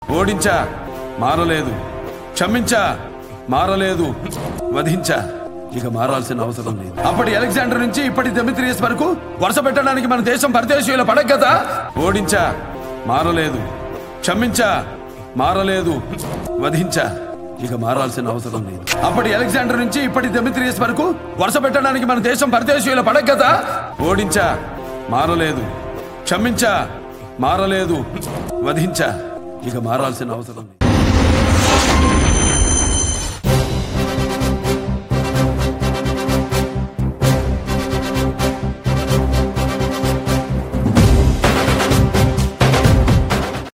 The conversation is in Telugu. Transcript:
ఓడించా మారలేదు క్షమించా మారలేదు వధించా ఇక మారాల్సిన అవసరం లేదు అప్పటి అలెగ్జాండర్ నుంచి ఇప్పటి దెమిత్రియస్ వరకు వరుస పెట్టడానికి మన దేశం పరదేశీయుల పడక కదా ఓడించా మారలేదు క్షమించా మారలేదు వధించా ఇక మారాల్సిన అవసరం లేదు అప్పటి అలెగ్జాండర్ నుంచి ఇప్పటి దెమిత్రియస్ వరకు వరుస పెట్టడానికి మన దేశం పరదేశీయుల పడక కదా ఓడించా మారలేదు క్షమించా మారలేదు వధించా ఇక మారాల్సిన అవసరం లేదు